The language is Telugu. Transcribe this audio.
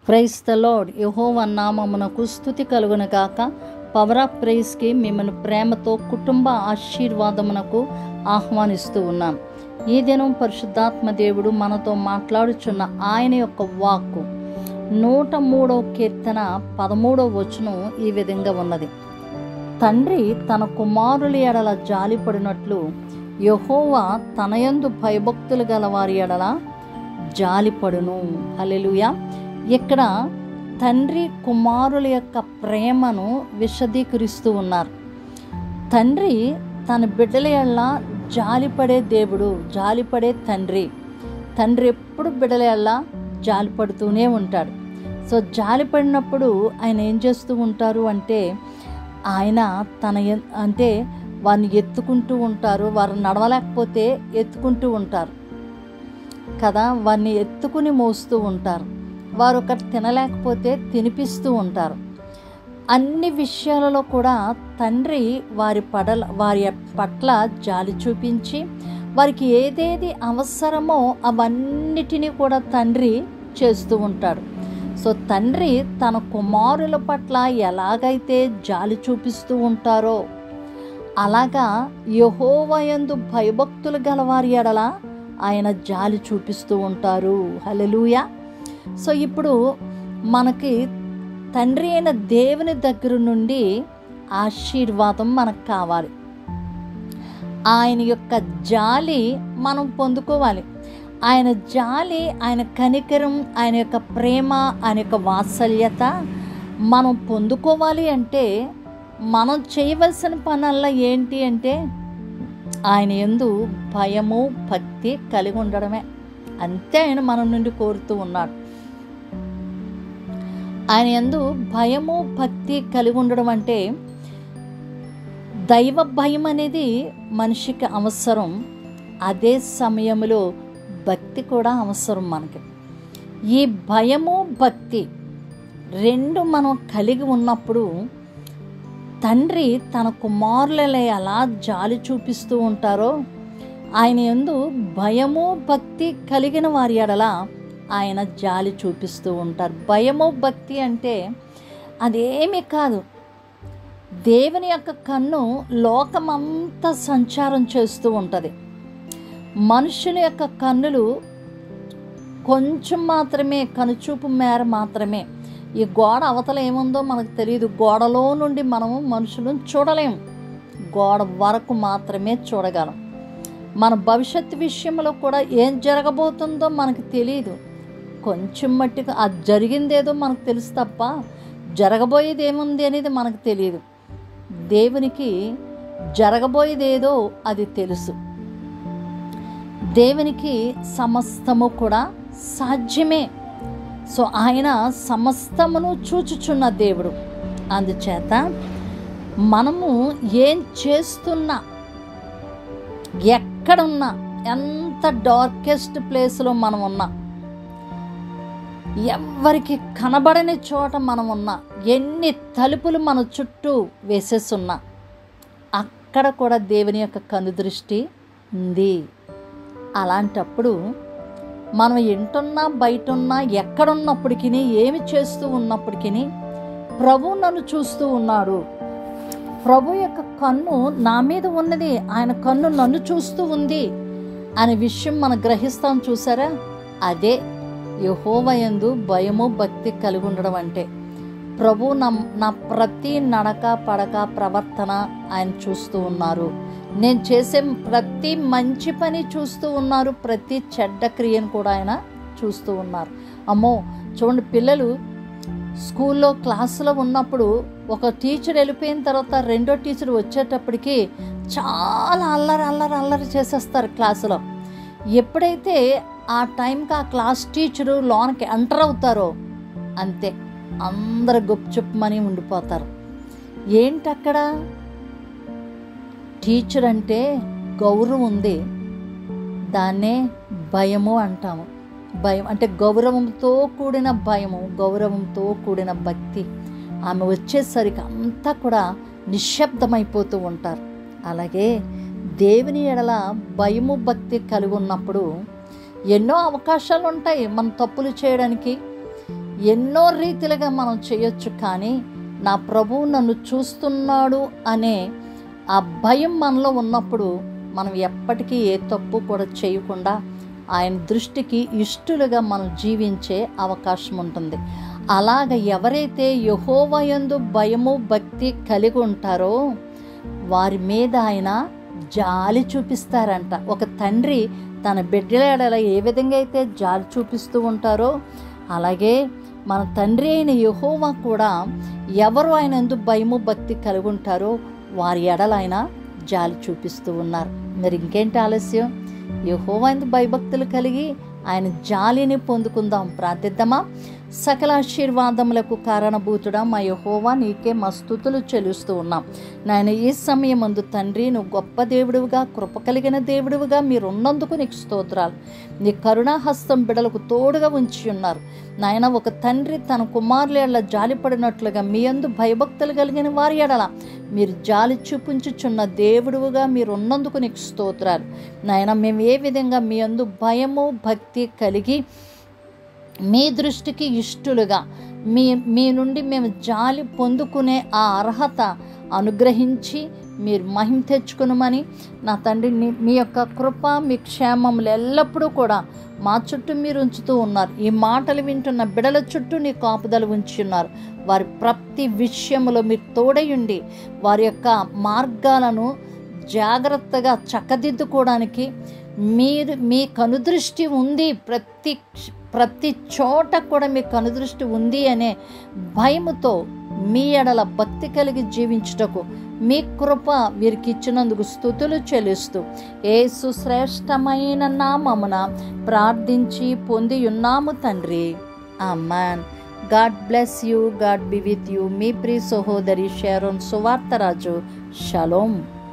ప్రైస్ ద లార్డ్ యహోవ నామమునకు స్థుతి కలుగును గాక పవర్ ఆఫ్ ప్రైస్కి మిమ్మల్ని ప్రేమతో కుటుంబ ఆశీర్వాదమునకు ఆహ్వానిస్తూ ఉన్నాం ఈ దినం పరిశుద్ధాత్మ దేవుడు మనతో మాట్లాడుచున్న ఆయన యొక్క వాక్కు నూట మూడవ కీర్తన పదమూడవ వచనం ఈ విధంగా ఉన్నది తండ్రి తన కుమారుల ఎడల జాలిపడినట్లు యహోవా తనయందు భయభక్తులు గల వారి ఎడల జాలిపడును హల్లెలూయా ఇక్కడ తండ్రి కుమారుల యొక్క ప్రేమను విశదీకరిస్తూ ఉన్నారు తండ్రి తన బిడ్డల ఎడల జాలిపడే దేవుడు జాలిపడే తండ్రి తండ్రి ఎప్పుడు బిడ్డల ఎడల జాలిపడుతూనే ఉంటాడు సో జాలిపడినప్పుడు ఆయన ఏం చేస్తూ ఉంటారు అంటే ఆయన తన ఎన్- అంటే వారిని ఎత్తుకుంటూ ఉంటారు వారు నడవలేకపోతే ఎత్తుకుంటూ ఉంటారు కదా వారిని ఎత్తుకుని మోస్తూ ఉంటారు వారు ఒకటి తినలేకపోతే తినిపిస్తూ ఉంటారు అన్ని విషయాలలో కూడా తండ్రి వారి పడల వారి పట్ల జాలి చూపించి వారికి ఏదేది అవసరమో అవన్నిటినీ కూడా తండ్రి చేస్తూ ఉంటాడు సో తండ్రి తన కుమారుల పట్ల ఎలాగైతే జాలి చూపిస్తూ ఉంటారో అలాగా యహోవయందు భయభక్తులు గలవారి ఎడల ఆయన జాలి చూపిస్తూ ఉంటారు హల్లెలూయా సో ఇప్పుడు మనకి తండ్రి అయిన దేవుని దగ్గర నుండి ఆశీర్వాదం మనకు కావాలి ఆయన యొక్క జాలి మనం పొందుకోవాలి ఆయన జాలి ఆయన కనికరం ఆయన యొక్క ప్రేమ ఆయన యొక్క వాత్సల్యత మనం పొందుకోవాలి అంటే మనం చేయవలసిన పనల్లా ఏంటి అంటే ఆయన ఎందు భయము భక్తి కలిగి ఉండడమే అంతే ఆయన మన నుండి కోరుతూ ఉన్నాడు ఆయన ఎందు భయము భక్తి కలిగి ఉండడం అంటే దైవ భయం అనేది మనిషికి అవసరం అదే సమయంలో భక్తి కూడా అవసరం మనకి ఈ భయము భక్తి రెండు మనం కలిగి ఉన్నప్పుడు తండ్రి తన కుమారులలో ఎలా జాలి చూపిస్తూ ఉంటారో ఆయన ఎందు భయము భక్తి కలిగిన వారి ఎడల ఆయన జాలి చూపిస్తూ ఉంటారు భయము భక్తి అంటే అదేమీ కాదు దేవుని యొక్క కన్ను లోకమంతా సంచారం చేస్తూ ఉంటుంది మనుషుల యొక్క కన్నులు కొంచెం మాత్రమే కనుచూపు మేర మాత్రమే ఈ గోడ అవతల ఏముందో మనకు తెలియదు గోడలో నుండి మనము మనుషులను చూడలేము గోడ వరకు మాత్రమే చూడగలం మన భవిష్యత్తు విషయంలో కూడా ఏం జరగబోతుందో మనకు తెలియదు కొంచెం మట్టుకు అది జరిగిందేదో మనకు తెలుసు తప్ప జరగబోయేది ఏముంది అనేది మనకు తెలియదు దేవునికి జరగబోయేదేదో అది తెలుసు దేవునికి సమస్తము కూడా సాధ్యమే సో ఆయన సమస్తమును చూచుచున్న దేవుడు అందుచేత మనము ఏం చేస్తున్నా ఎక్కడున్నా ఎంత డార్కెస్ట్ ప్లేస్లో మనం ఉన్నా ఎవ్వరికి కనబడని చోట మనం ఉన్నా ఎన్ని తలుపులు మన చుట్టూ వేసేస్తున్నా అక్కడ కూడా దేవుని యొక్క కను దృష్టి ఉంది అలాంటప్పుడు మనం ఎంటున్నా బయట ఉన్నా ఎక్కడున్నప్పటికీ ఏమి చేస్తూ ఉన్నప్పటికీ ప్రభు నన్ను చూస్తూ ఉన్నాడు ప్రభు యొక్క కన్ను నా మీద ఉన్నది ఆయన కన్ను నన్ను చూస్తూ ఉంది అనే విషయం మనం గ్రహిస్తాం చూసారా అదే యహోవయందు భయము భక్తి కలిగి ఉండడం అంటే ప్రభు నా నా ప్రతి నడక పడక ప్రవర్తన ఆయన చూస్తూ ఉన్నారు నేను చేసే ప్రతి మంచి పని చూస్తూ ఉన్నారు ప్రతి చెడ్డ క్రియను కూడా ఆయన చూస్తూ ఉన్నారు అమ్మో చూడండి పిల్లలు స్కూల్లో క్లాసులో ఉన్నప్పుడు ఒక టీచర్ వెళ్ళిపోయిన తర్వాత రెండో టీచర్ వచ్చేటప్పటికి చాలా అల్లరి అల్లరి అల్లరి చేసేస్తారు క్లాసులో ఎప్పుడైతే ఆ టైంకి ఆ క్లాస్ టీచరు లోనకి ఎంటర్ అవుతారో అంతే అందరు గుప్చుప్మని ఉండిపోతారు ఏంటి అక్కడ టీచర్ అంటే గౌరవం ఉంది దాన్నే భయము అంటాము భయం అంటే గౌరవంతో కూడిన భయము గౌరవంతో కూడిన భక్తి ఆమె వచ్చేసరికి అంతా కూడా నిశ్శబ్దమైపోతూ ఉంటారు అలాగే దేవుని ఎడల భయము భక్తి కలిగి ఉన్నప్పుడు ఎన్నో అవకాశాలు ఉంటాయి మన తప్పులు చేయడానికి ఎన్నో రీతిలుగా మనం చేయొచ్చు కానీ నా ప్రభువు నన్ను చూస్తున్నాడు అనే ఆ భయం మనలో ఉన్నప్పుడు మనం ఎప్పటికీ ఏ తప్పు కూడా చేయకుండా ఆయన దృష్టికి ఇష్టలుగా మనం జీవించే అవకాశం ఉంటుంది అలాగ ఎవరైతే యహోవయందు భయము భక్తి కలిగి ఉంటారో వారి మీద ఆయన జాలి చూపిస్తారంట ఒక తండ్రి తన బిడ్డల ఎడల ఏ విధంగా అయితే జాలి చూపిస్తూ ఉంటారో అలాగే మన తండ్రి అయిన యహోవా కూడా ఎవరు ఆయన ఎందుకు భయము భక్తి కలిగి ఉంటారో వారి ఎడల ఆయన జాలి చూపిస్తూ ఉన్నారు మరి ఇంకేంటి ఆలస్యం యహోవా ఎందుకు భయభక్తులు కలిగి ఆయన జాలిని పొందుకుందాం ప్రార్థిద్దామా సకల ఆశీర్వాదములకు కారణభూతుడా మా యహోవా నీకే మా స్థుతులు చెల్లిస్తూ ఉన్నాం నాయన ఈ సమయం అందు తండ్రి నువ్వు గొప్ప దేవుడివిగా కృప కలిగిన దేవుడివిగా మీరు ఉన్నందుకు నీకు స్తోత్రాలు నీ కరుణాహస్తం బిడలకు తోడుగా ఉంచి ఉన్నారు నాయన ఒక తండ్రి తన కుమారుల జాలిపడినట్లుగా మీ అందు భయభక్తులు కలిగిన వారి ఎడల మీరు జాలి చూపించుచున్న దేవుడుగా మీరు ఉన్నందుకు నీకు స్తోత్రాలు నాయన మేము ఏ విధంగా మీ అందు భయము భక్తి కలిగి మీ దృష్టికి ఇష్టలుగా మీ మీ నుండి మేము జాలి పొందుకునే ఆ అర్హత అనుగ్రహించి మీరు మహిమ తెచ్చుకునమని నా తండ్రి నీ- మీ యొక్క కృప మీ క్షేమములు ఎల్లప్పుడూ కూడా మా చుట్టూ మీరు ఉంచుతూ ఉన్నారు ఈ మాటలు వింటున్న బిడల చుట్టూ నీ కాపుదలు ఉంచి ఉన్నారు వారి ప్రతి విషయంలో మీరు తోడయుండి వారి యొక్క మార్గాలను జాగ్రత్తగా చక్కదిద్దుకోవడానికి మీరు మీ కనుదృష్టి ఉంది ప్రతి క్ష- ప్రతి చోట కూడా మీ కనుదృష్టి ఉంది అనే భయముతో మీ ఎడల భక్తి కలిగి జీవించుటకు మీ కృప వీరికి ఇచ్చినందుకు స్థుతులు చెల్లిస్తూ ఏసు శ్రేష్టమైన నామమున ప్రార్థించి పొంది ఉన్నాము తండ్రి amen God bless you God be with you మీ ప్రి సహోదరి షారోన్ సువార్తరాజు షలోం